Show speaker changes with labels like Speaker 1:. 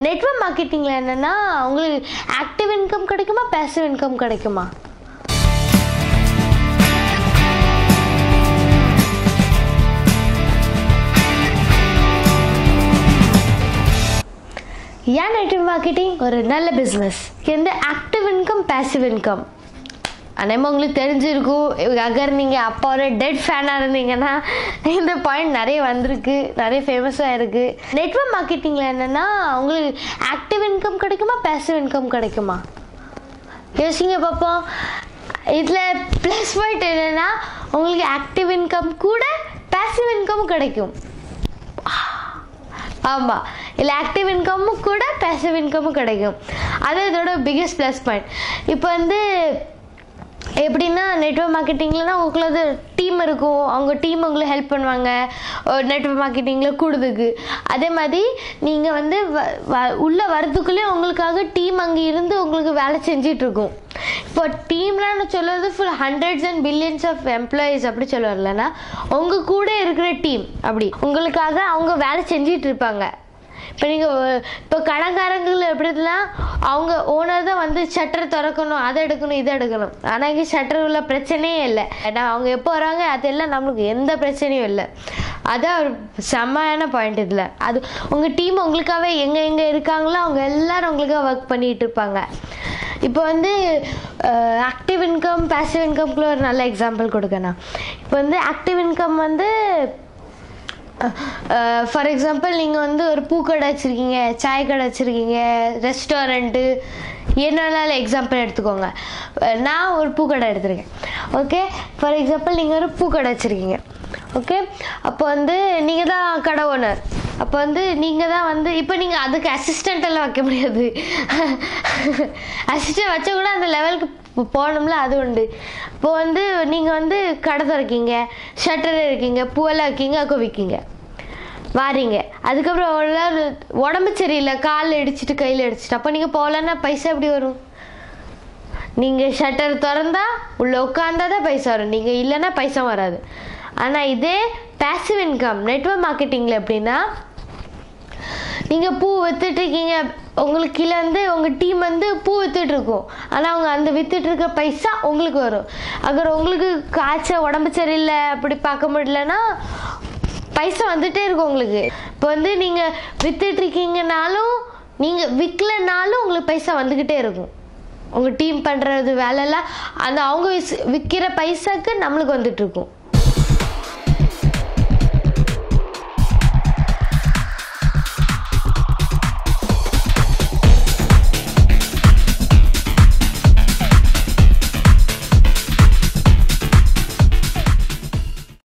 Speaker 1: network மார்க்கெட்டிங்கில் என்னென்னா உங்களுக்கு ஆக்டிவ் இன்கம் கிடைக்குமா பேசிவ் இன்கம் கிடைக்குமா ஏன் நெட்வொர்க் மார்க்கெட்டிங் ஒரு நல்ல பிஸ்னஸ் எந்த ஆக்டிவ் இன்கம் பேசிவ் இன்கம் அனைமா உங்களுக்கு தெரிஞ்சிருக்கும் அகர் நீங்கள் அப்பாவோட டெட் ஃபேனாக இருந்தீங்கன்னா இந்த பாயிண்ட் நிறைய வந்திருக்கு நிறைய ஃபேமஸாக இருக்குது நெட்வொர்க் மார்க்கெட்டிங்கில் என்னென்னா உங்களுக்கு ஆக்டிவ் இன்கம் கிடைக்குமா பேசிவ் இன்கம் கிடைக்குமா யோசிங்க பார்ப்போம் இதில் ப்ளஸ் பாயிண்ட் என்னென்னா உங்களுக்கு ஆக்டிவ் இன்கம் கூட பேசிவ் இன்கம் கிடைக்கும் ஆமாம் இல்லை ஆக்டிவ் இன்கமும் கூட பேசிவ் இன்கமும் கிடைக்கும் அது இதோட பிக்கஸ்ட் ப்ளஸ் பாயிண்ட் இப்போ வந்து எப்படின்னா நெட்வொர்க் மார்க்கெட்டிங்லனா உங்களுக்கு டீம் இருக்கும் அவங்க டீம் உங்களுக்கு ஹெல்ப் பண்ணுவாங்க நெட்வொர்க் மார்க்கெட்டிங்கில் கூடுதுக்கு அதே மாதிரி நீங்கள் வந்து வ- வ- உள்ளே வரதுக்குள்ளே உங்களுக்காக டீம் அங்கே இருந்து உங்களுக்கு வேலை செஞ்சிட்டு இருக்கும் இப்போ டீம்லாம் சொல்லுறது full hundreds and billions of employees அப்படி சொல்ல வரலன்னா உங்கள் கூட இருக்கிற டீம் அப்படி உங்களுக்காக அவங்க வேலை செஞ்சிட்டு இருப்பாங்க இப்போ நீங்கள் இப்போ கடைக்காரங்கள் எப்படிலாம் அவங்க ஓனர் தான் வந்து ஷட்டர் திறக்கணும் அதை எடுக்கணும் இதை எடுக்கணும் ஆனால் இங்கே ஷட்டர் உள்ள பிரச்சனையே இல்லை ஏன்னா அவங்க எப்போ வராங்க அதெல்லாம் நம்மளுக்கு எந்த பிரச்சனையும் இல்லை அதான் ஒரு செம்மையான பாயிண்ட் இதில் அது உங்கள் டீம் உங்களுக்காகவே எங்கே எங்கே இருக்காங்களோ அவங்க எல்லாரும் உங்களுக்காக ஒர்க் பண்ணிட்டு இருப்பாங்க இப்போ வந்து ஆக்டிவ் இன்கம் பேசிவ் இன்கம்குள்ள ஒரு நல்ல எக்ஸாம்பிள் கொடுக்கணும் இப்போ வந்து ஆக்டிவ் இன்கம் வந்து ஃபார் எக்ஸாம்பிள் நீங்கள் வந்து ஒரு பூக்கடை வச்சுருக்கீங்க சாய் கடை வச்சுருக்கீங்க ரெஸ்டாரண்ட்டு என்னன்னாலும் எக்ஸாம்பிள் எடுத்துக்கோங்க அஹ் நான் ஒரு பூக்கடை எடுத்திருக்கேன் ஓகே ஃபார் எக்ஸாம்பிள் நீங்கள் ஒரு பூக்கடை வச்சுருக்கீங்க ஓகே அப்போ வந்து நீங்கள் தான் கடை ஓனர் அப்போ வந்து நீங்கள் தான் வந்து இப்போ நீங்கள் அதுக்கு அசிஸ்டண்ட் எல்லாம் வைக்க முடியாது அசிஸ்டன்ட் வச்சா கூட அந்த லெவலுக்கு போ- போகணும்ல அது உண்டு இப்போ வந்து நீங்கள் வந்து கடை திறக்கீங்க ஷட்டர் இருக்கீங்க பூவெல்லாம் வைக்கீங்க அக்கோ விற்கீங்க வாரீங்க அதுக்கப்புறம் ஒரு உடம்பு சரியில்லை காலில் இடிச்சிட்டு கையில் இடிச்சிட்டு அப்போ நீங்கள் போகலன்னா பைசா எப்படி வரும் நீங்கள் ஷட்டர் திறந்தா உள்ள உட்காந்தா தான் பைசா வரும் நீங்கள் இல்லைன்னா பைசா வராது ஆனால் இதே பேசிவ் இன்கம் நெட்வொர்க் மார்க்கெட்டிங்கில் எப்படின்னா நீங்கள் பூ வித்துட்டு இருக்கீங்க உங்களுக்கு கீழே வந்து உங்கள் டீம் வந்து பூ வித்துட்டு இருக்கும் ஆனால் அவங்க அந்த வித்துட்டு இருக்க பைசா உங்களுக்கு வரும் அப்புறம் உங்களுக்கு காய்ச்சல் உடம்பு சரியில்லை அப்படி பார்க்க முடியலன்னா பைசா வந்துட்டே இருக்கும் உங்களுக்கு இப்போ வந்து நீங்கள் வித்துட்டு இருக்கீங்கனாலும் நீங்கள் விற்கலனாலும் உங்களுக்கு பைசா வந்துக்கிட்டே இருக்கும் உங்கள் டீம் பண்ணுறது வேலையெல்லாம் அந்த அவங்க விஸ்- விற்கிற பைசாக்கு நம்மளுக்கு வந்துட்டு இருக்கும்